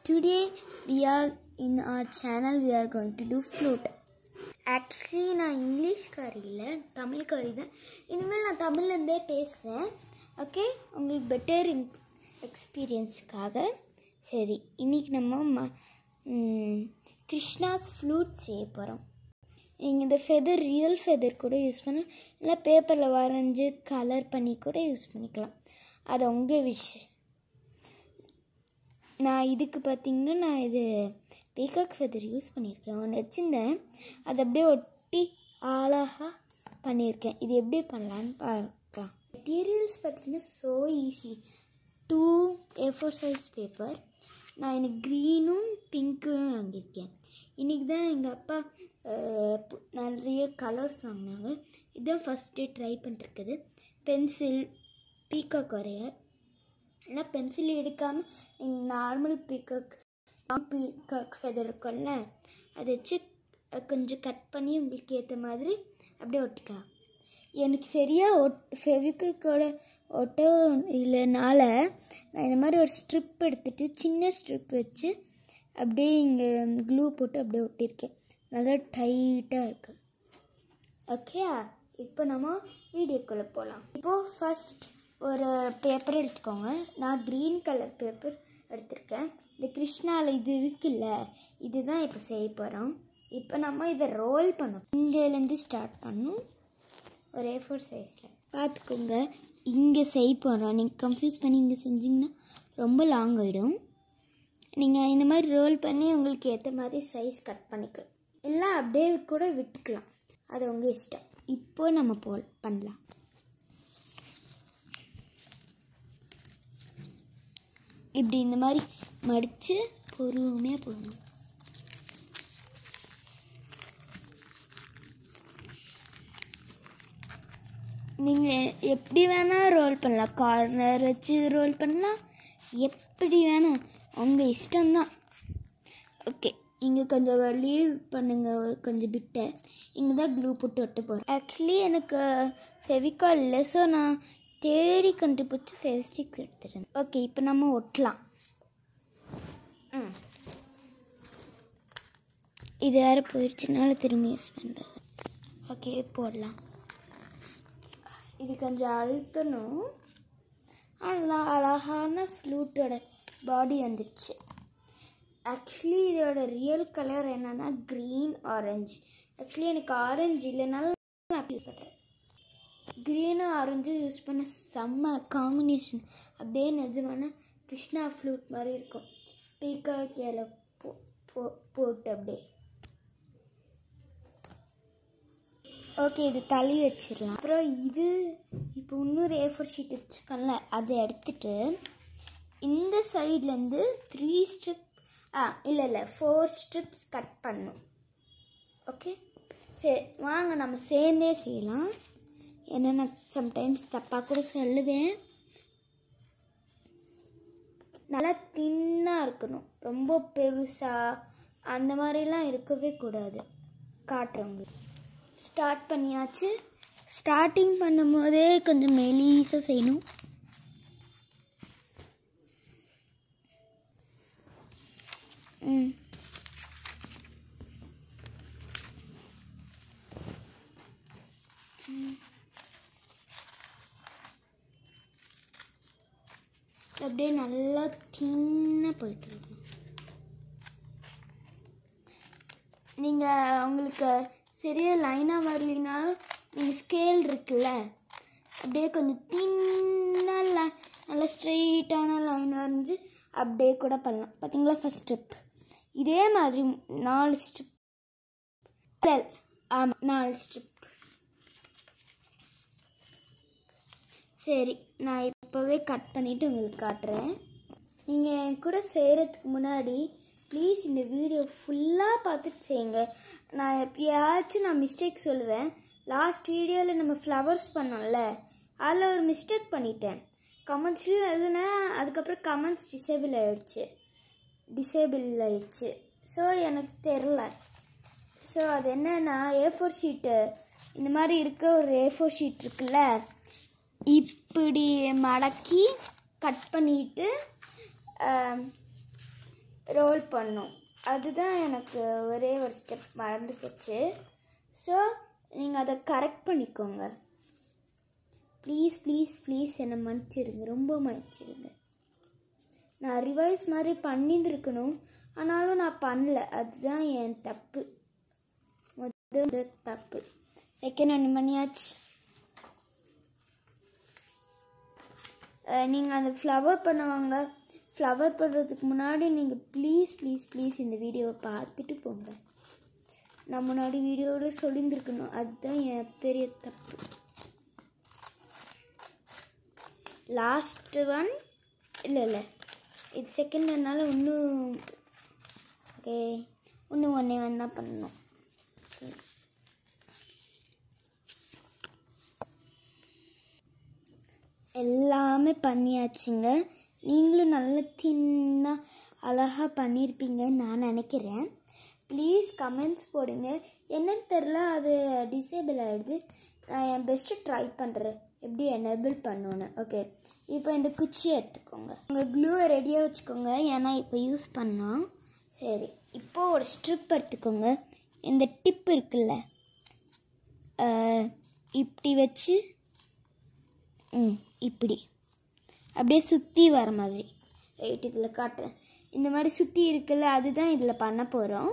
Today we are in our channel we are going to do flute. Actually நான் இங்கிலீஷ்காரி இல்லை தமிழ்காரி தான் இனிமேல் நான் தமிழ்லேருந்தே பேசுகிறேன் ஓகே உங்களுக்கு பெட்டர் எக்ஸ்பீரியன்ஸுக்காக சரி இன்றைக்கி நம்ம ம ம், கிருஷ்ணாஸ் ஃப்ளூட் செய்ய போகிறோம் நீங்கள் இந்த ஃபெதர் ரியல் ஃபெதர் கூட யூஸ் பண்ணலாம் இல்லை பேப்பரில் வரைஞ்சி கலர் பண்ணி கூட யூஸ் பண்ணிக்கலாம் அது உங்கள் விஷ் நான் இதுக்கு பார்த்தீங்கன்னா நான் இது பீகாக் ஃபெதர் யூஸ் பண்ணியிருக்கேன் ஒன்று வச்சுருந்தேன் அதை அப்படியே ஒட்டி அழகாக பண்ணியிருக்கேன் இது எப்படி பண்ணலான்னு பார்க்கலாம் மெட்டீரியல்ஸ் பார்த்தீங்கன்னா so easy two A four size paper நான் எனக்கு க்ரீனும் பிங்க்கும் வாங்கியிருக்கேன் இன்றைக்கி தான் எங்கள் அப்பா அஹ், பு- நிறைய கலர்ஸ் வாங்கினாங்க இதுதான் ஃபஸ்ட்டு ட்ரை பண்ணிருக்குது பென்சில் பீகாக் வரைய ஆனால் பென்சில் எடுக்காமல் நீங்கள் நார்மல் பீக்கக் பீக்கக் ஃபெதர் இருக்கும்ல அதை வச்சு அஹ், கொஞ்சம் கட் பண்ணி உங்களுக்கு ஏற்ற மாதிரி அப்படியே ஒட்டிக்கலாம் எனக்கு சரியாக ஒட் ஃபெவிக்கோட ஒட்ட இல்லைனால நான் இந்த மாதிரி ஒரு ஸ்ட்ரிப் எடுத்துட்டு சின்ன ஸ்ட்ரிப் வச்சு அப்படியே இங்கே க்ளூ போட்டு அப்படியே ஒட்டியிருக்கேன் நல்லா டைட்டாக இருக்குது ஓகே இப்போ நம்ம வீடியோக்குள்ளே போகலாம் இப்போது ஃபஸ்ட் ஒரு பேப்பர் எடுத்துக்கோங்க நான் க்ரீன் கலர் பேப்பர் எடுத்திருக்கேன் இந்த கிருஷ்ணாவில் இது இருக்குல்ல இதுதான் இப்போ செய்ய போகிறோம் இப்போ நம்ம இதை ரோல் பண்ணோம் இங்கேலேருந்து ஸ்டார்ட் பண்ணணும் ஒரு ஏ ஃபோர் சைஸில் பார்த்துக்கோங்க இங்கே செய்ய போகிறோம் நீங்கள் கன்ஃபியூஸ் பண்ணி இங்கே செஞ்சிங்கன்னா ரொம்ப லாங் ஆகிடும் நீங்கள் இந்த மாதிரி ரோல் பண்ணி உங்களுக்கு ஏற்ற மாதிரி சைஸ் கட் பண்ணிக்கலாம் இல்லை அப்படியே கூட விட்டுக்கலாம் அது உங்கள் இஷ்டம் இப்போ நம்ம போல் பண்ணலாம் இப்படி இந்த மாதிரி மடித்து பொறுமையாக போடணும் நீங்கள் எப்படி வேணால் ரோல் பண்ணலாம் கார்னர் வச்சு ரோல் பண்ணலாம் எப்படி வேணால் உங்கள் இஷ்டம்தான் ஓகே இங்கே கொஞ்சம் லீவ் பண்ணுங்கள் ஒரு கொஞ்சம் பிட்டை இங்கே தான் க்ளூ போட்டு ஒட்ட போகிறேன் ஆக்சுவலி எனக்கு ஃபெவிகால் இல்லை ஸோ நான் தேடி கண்டுபிடிச்சி ஃபெவிஸ்டிக் எடுத்துட்டேன் ஓகே இப்போ நம்ம ஒட்டலாம் ம் இது வேறு போயிடுச்சுனால திரும்பி யூஸ் பண்ணுறேன் ஓகே போடலாம் இது கொஞ்சம் அழுத்தணும் ஆனால் அழகான ஃப்ளூட்டோட பாடி வந்துருச்சு ஆக்சுவலி இதோட ரியல் கலர் என்னன்னா க்ரீன் ஆரஞ்சு ஆக்சுவலி எனக்கு ஆரஞ்சு இல்லைனாலும் நான் யூஸ் பண்ணுறேன் க்ரீனும் ஆரஞ்சும் யூஸ் பண்ண செம்ம காம்பினேஷன் அப்படியே நிஜமான கிருஷ்ணா ஃப்ளூட் மாதிரி இருக்கும் பீக்காக் இலை போ போ- போட்டு அப்படியே ஓகே இது தள்ளி வச்சிடலாம் அப்புறம் இது இப்போ இன்னொரு ஏ ஃபோர் ஷீட் வச்சுருக்கோம்ல அதை எடுத்துட்டு இந்த சைட்லேருந்து த்ரீ ஸ்ட்ரிப் ஆ இல்லை இல்லை ஃபோர் ஸ்ட்ரிப்ஸ் கட் பண்ணும் ஓகே சரி வாங்க நம்ம சேர்ந்தே செய்யலாம் ஏன்னா நான் சம்டைம்ஸ் தப்பாக கூட சொல்லுவேன் நல்லா தின்னாக இருக்கணும் ரொம்ப பெருசாக அந்த மாதிரிலாம் இருக்கவே கூடாது காட்டுறவங்களுக்கு ஸ்டார்ட் பண்ணியாச்சு ஸ்டார்டிங் பண்ணும்போதே கொஞ்சம் மெலீஸாக செய்யணும் ம் அப்படியே நல்லா தின்னாக போயிட்டு இருக்கணும் நீங்கள் உங்களுக்கு சரியாக லைனாக வரலினாலும் நீங்கள் ஸ்கேல் இருக்குல்ல அப்படியே கொஞ்சம் தின்னாக நல்லா ஸ்ட்ரெயிட்டான லைன் வரைஞ்சி அப்படியே கூட பண்ணலாம் பார்த்தீங்களா ஃபஸ்ட் ஸ்டெப் இதே மாதிரி நாலு ஸ்டெப் ஆமாம் நாலு ஸ்டெப் சரி நான் இப்போவே கட் பண்ணிவிட்டு உங்களுக்கு காட்டுறேன் நீங்கள் என் கூட செய்கிறதுக்கு முன்னாடி ப்ளீஸ் இந்த வீடியோ ஃபுல்லாக பார்த்துட்டு செய்யுங்க நான் எப்பயாச்சும் நான் மிஸ்டேக் சொல்லுவேன் லாஸ்ட் வீடியோவில் நம்ம ஃப்ளவர்ஸ் பண்ணோம்ல அதில் ஒரு மிஸ்டேக் பண்ணிட்டேன் கமெண்ட்ஸ்லையும் எழுதுனேன் அதுக்கப்புறம் கமெண்ட்ஸ் டிசேபிள் ஆயிடுச்சு டிசேபிள் ஆயிடுச்சு ஸோ எனக்கு தெரில ஸோ அது என்னன்னா ஏ ஃபோர் ஷீட்டு இந்த மாதிரி இருக்க ஒரு ஏ ஃபோர் ஷீட் இருக்குல்ல இப்படி மடக்கி கட் பண்ணிட்டு ஆம், ரோல் பண்ணும் அதுதான் எனக்கு ஒரே ஒரு ஸ்டெப் மறந்து போச்சு ஸோ நீங்கள் அதை கரெக்ட் பண்ணிக்கோங்க ப்ளீஸ் ப்ளீஸ் ப்ளீஸ் என்னை மன்னிச்சிடுங்க ரொம்ப மன்னிச்சிடுங்க நான் ரிவைஸ் மாதிரி பண்ணியிருந்துருக்கணும் ஆனாலும் நான் பண்ணல அதுதான் என் தப்பு முதல் தப்பு செகண்ட் ஒன்று பண்ணியாச்சு நீங்கள் அந்த ஃப்ளவர் பண்ணுவாங்க ஃப்ளவர் பண்ணுறதுக்கு முன்னாடி நீங்கள் ப்ளீஸ் ப்ளீஸ் ப்ளீஸ் இந்த வீடியோவை பார்த்துட்டு போங்க நான் முன்னாடி வீடியோவில் சொல்லியிருந்துருக்கணும் அதுதான் என் பெரிய தப்பு லாஸ்ட் ஒன் இல்லை இல்லை இது செகண்ட் ஒன்னால் இன்னும் ஓகே இன்னும் ஒன்றே ஒன்று தான் பண்ணணும் எல்லாமே பண்ணியாச்சுங்க நீங்களும் நல்ல தின்னாக அழகாக பண்ணியிருப்பீங்கன்னு நான் நினைக்கிறேன் ப்ளீஸ் கமெண்ட்ஸ் போடுங்க என்னன்னு தெரில அது டிசேபிள் ஆகிடுது நான் என் பெஸ்ட்டு ட்ரை பண்ணுறேன் எப்படி எனேபிள் பண்ணணும் ஓகே இப்போ இந்த குச்சியை எடுத்துக்கோங்க உங்கள் க்ளூவை ரெடியாக வச்சுக்கோங்க ஏன்னா இப்போ யூஸ் பண்ணோம் சரி இப்போது ஒரு ஸ்ட்ரிப் எடுத்துக்கோங்க இந்த டிப் இருக்குல்ல இப்படி வச்சு ம் இப்படி அப்படியே சுற்றி வர மாதிரி வெயிட் இதில் காட்டுறேன் இந்த மாதிரி சுற்றி இருக்குல்ல அதுதான் இதில் பண்ண போகிறோம்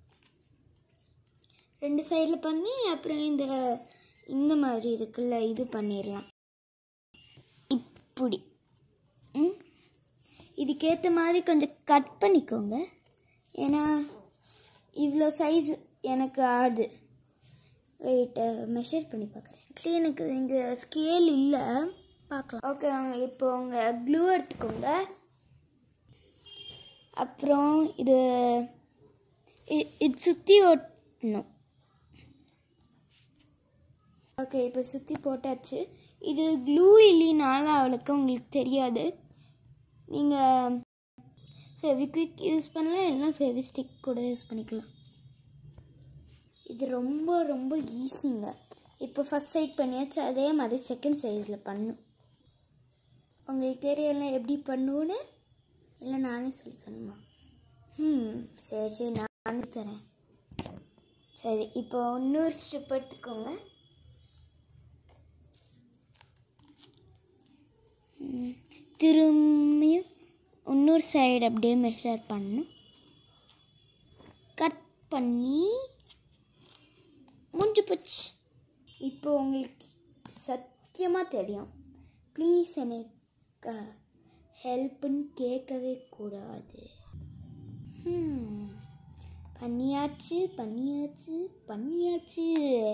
ரெண்டு சைடில் பண்ணி அப்புறம் இந்த இந்த மாதிரி இருக்குல்ல இது பண்ணிடலாம் இப்படி ம் இதுக்கேற்ற மாதிரி கொஞ்சம் கட் பண்ணிக்கோங்க ஏன்னா இவ்வளோ சைஸ் எனக்கு ஆகுது வெயிட்டை மெஷர் பண்ணி பார்க்குறேன் ஆக்சுவலி எனக்கு இங்கே ஸ்கேல் இல்லை பார்க்கலாம் ஓகே வாங்க இப்போ உங்கள் க்ளூ எடுத்துக்கோங்க அப்புறம் இது இ- இது சுற்றி ஒட்டணும் ஓகே இப்போ சுற்றி போட்டாச்சு இது க்ளூ இல்லைனால அவளுக்கு உங்களுக்கு தெரியாது நீங்கள் ஃபெவிக்விக் யூஸ் பண்ணலாம் இல்லைனா ஃபெவிஸ்டிக் கூட யூஸ் பண்ணிக்கலாம் இது ரொம்ப ரொம்ப ஈஸிங்க இப்போ ஃபஸ்ட் சைட் பண்ணியாச்சு அதே மாதிரி செகண்ட் சைடில் பண்ணும் உங்களுக்கு தெரியல எப்படி பண்ணுவோன்னு இல்லை நானே சொல்லி தரணுமா ம் சரி சரி நானே தரேன் சரி இப்போ இன்னொரு ஸ்ட்ரிப் எடுத்துக்கோங்க ம், திரும்பியும் இன்னொரு சைடு அப்படியே மெஷர் பண்ணணும் கட் பண்ணி முடிஞ்சு போச்சு இப்போ உங்களுக்கு சத்தியமாக தெரியும் ப்ளீஸ் எனக்கு ஹெல்ப்புன்னு கேட்கவே கூடாது ஹம், பண்ணியாச்சு பண்ணியாச்சு பண்ணியாச்சு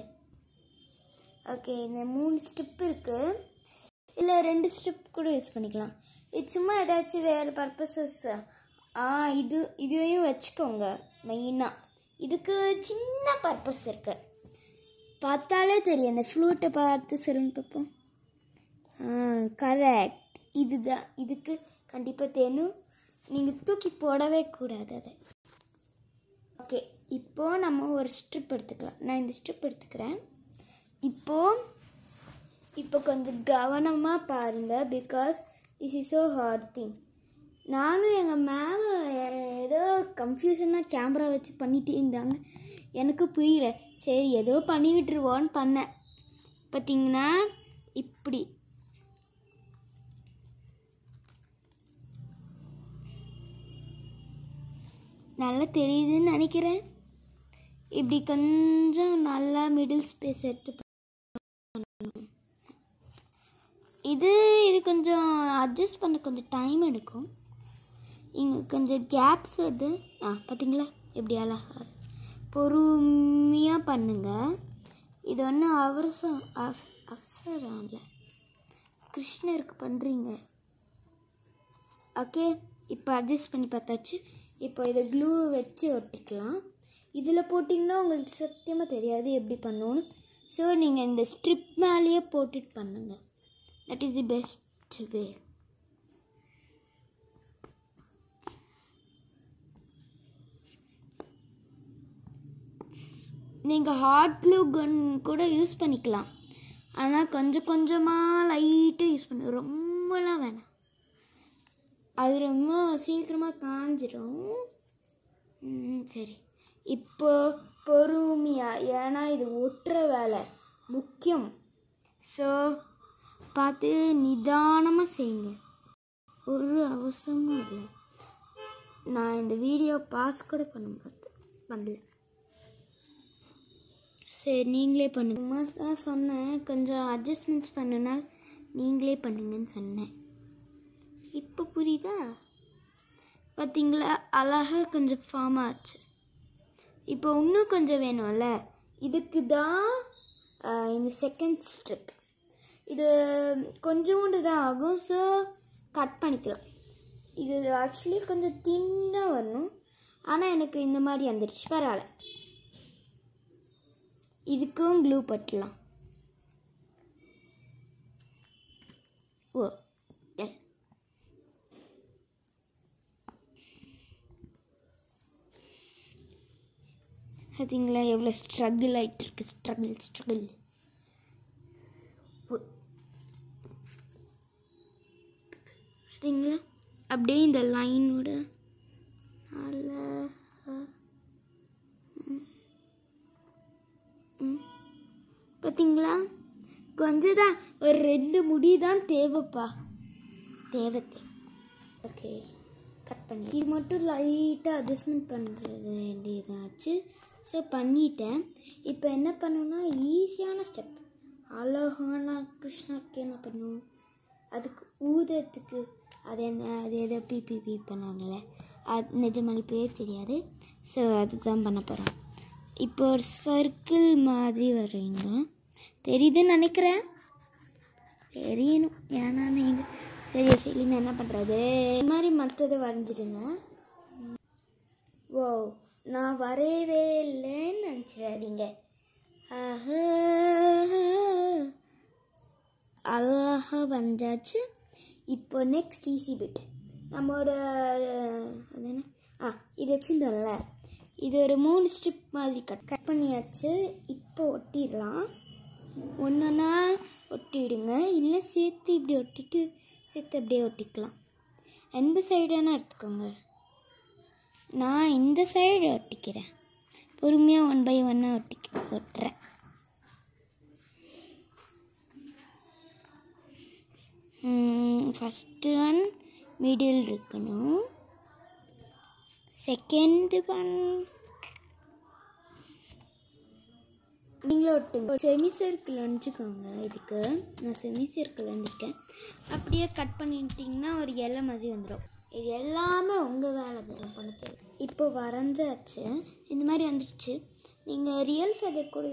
ஓகே இந்த மூணு ஸ்டெப் இருக்குது இல்லை ரெண்டு ஸ்டெப் கூட யூஸ் பண்ணிக்கலாம் இது சும்மா ஏதாச்சும் வேறு பர்பஸஸ் ஆ இது இதையும் வச்சுக்கோங்க மெயினாக இதுக்கு சின்ன பர்பஸ் இருக்கு பார்த்தாலே தெரியும் இந்த ஃப்ளூட்டை பார்த்து சொல்லுங்க பார்ப்போம் ஆ கரெக்ட் இதுதான் இதுக்கு கண்டிப்பாக தேனும் நீங்கள் தூக்கி போடவே கூடாது அதை ஓகே இப்போது நம்ம ஒரு ஸ்ட்ரிப் எடுத்துக்கலாம் நான் இந்த ஸ்ட்ரிப் எடுத்துக்கிறேன் இப்போது இப்போ கொஞ்சம் கவனமாக பாருங்கள் because this is so hard thing நானும் எங்கள் மேம் ஏதோ கன்ஃபியூஷனாக கேமரா வச்சு பண்ணிட்டே இருந்தாங்க எனக்கு புரியல சரி ஏதோ பண்ணி விட்டுருவோன்னு பண்ணேன் பார்த்தீங்கன்னா இப்படி நல்லா தெரியுதுன்னு நினைக்கிறேன் இப்படி கொஞ்சம் நல்லா மிடில் ஸ்பேஸ் எடுத்து இது இது கொஞ்சம் அட்ஜஸ்ட் பண்ண கொஞ்சம் டைம் எடுக்கும் இங்கே கொஞ்சம் கேப்ஸ் வருது ஆ பார்த்தீங்களா எப்படி அழகா பொறுமையாக பண்ணுங்க இது ஒன்றும் அவசரம் அவ- அவசரம் இல்லை கிருஷ்ணருக்கு பண்ணுறீங்க ஓகே இப்போ அட்ஜஸ்ட் பண்ணி பார்த்தாச்சு இப்போ இதை க்ளூ வச்சு ஒட்டிக்கலாம் இதில் போட்டிங்கன்னா உங்களுக்கு சத்தியமாக தெரியாது எப்படி பண்ணணும்னு ஸோ நீங்கள் இந்த ஸ்ட்ரிப் மேலேயே போட்டுட்டு பண்ணுங்க that is the best way நீங்கள் ஹாட் க்ளூ கன் கூட யூஸ் பண்ணிக்கலாம் ஆனால் கொஞ்சம் கொஞ்சமாக லைட்டாக யூஸ் பண்ணு ரொம்பலாம் வேணாம் அது ரொம்ப சீக்கிரமாக காஞ்சிரும் ம், சரி இப்போ பொறுமையாக ஏன்னா இது ஒட்டுற வேலை முக்கியம் ஸோ பார்த்து நிதானமாக செய்யுங்க ஒரு அவசரமும் இல்லை நான் இந்த வீடியோ பாஸ் கூட பண்ண மாட்டேன் பண்ணல சரி நீங்களே பண்ணுங்க சும்மா தான் சொன்னேன் கொஞ்சம் அட்ஜஸ்ட்மெண்ட்ஸ் பண்ணுனால் நீங்களே பண்ணுங்கன்னு சொன்னேன் இப்போ புரியுதா பார்த்தீங்களா அழகாக கொஞ்சம் ஃபார்ம் ஆச்சு இப்போ இன்னும் கொஞ்சம் வேணும்ல இதுக்கு தான் ஆஹ், இந்த செகண்ட் ஸ்ட்ரிப் இது கொஞ்சோண்டு தான் ஆகும் ஸோ கட் பண்ணிக்கலாம் இது ஆக்சுவலி கொஞ்சம் தின்னாக வரணும் ஆனால் எனக்கு இந்த மாதிரி வந்துடுச்சு பரவாயில்ல இதுக்கும் க்ளூ பட்டலாம் ஓ எல் பார்த்தீங்களா எவ்வளோ ஸ்ட்ரகிள் ஆகிட்டு இருக்கு ஸ்ட்ரகிள் ஸ்ட்ரகிள் பார்த்தீங்களா அப்படியே இந்த லைனோட அழகா ம். ம். பார்த்தீங்களா கொஞ்சம் தான் ஒரு ரெண்டு முடி தான் தேவைப்பா தேவை ஓகே கட் பண்ணி இது மட்டும் லைட்டாக அட்ஜஸ்ட்மெண்ட் பண்ணுறது வேண்டியதாச்சு ஸோ பண்ணிட்டேன் இப்போ என்ன பண்ணணும்னா ஈஸியான ஸ்டெப் அழகான கிருஷ்ணாக்கு என்ன பண்ணுவோம் அதுக்கு ஊதத்துக்கு அது என்ன அது எதோ பிபி பி பண்ணுவாங்கள்ல அது நிஜமாலி பேர் தெரியாது ஸோ அதுதான் பண்ண போகிறோம் இப்போ ஒரு சர்க்கிள் மாதிரி வருவீங்க தெரியுதுன்னு நினைக்கிறேன் தெரியணும் ஏன்னா நீங்கள் சரியா சரி நான் என்ன பண்ணுறது இந்த மாதிரி மற்றதை வரைஞ்சிடுங்க ஓ நான் வரையவே இல்லைன்னு நினச்சிடாதீங்க ஆஹா அழகாக வரைஞ்சாச்சு இப்போ நெக்ஸ்ட் ஈஸி பிட் நம்மளோட அது என்ன ஆ இது வச்சுருந்தோம்ல இது ஒரு மூணு ஸ்ட்ரிப் மாதிரி கட் கட் பண்ணியாச்சு இப்போ ஒட்டிடலாம் ஒன்றா ஒட்டிடுங்க இல்லை சேர்த்து இப்படி ஒட்டிட்டு சேர்த்து அப்படியே ஒட்டிக்கலாம் எந்த சைடு வேணால் எடுத்துக்கோங்க நான் இந்த சைடு ஒட்டிக்கிறேன் பொறுமையாக ஒன் பை ஒன்னாக ஒட்டிக்க ஒட்டுறேன் ஃபஸ்ட்டு ஒன் மிடில் இருக்கணும் செகண்ட் ஒன் நீங்களும் ஒட்டுங்க செமி சர்க்கிள் வச்சுக்கோங்க இதுக்கு நான் செமி சர்க்கிள் வந்திருக்கேன் அப்படியே கட் பண்ணிட்டிங்கன்னா ஒரு இலை மாதிரி வந்துடும் இது எல்லாமே உங்கள் வேலை தான் பண்ண தேவை இப்போ வரைஞ்சாச்சு இந்த மாதிரி வந்துடுச்சு நீங்கள் ரியல் ஃபெதர் கூட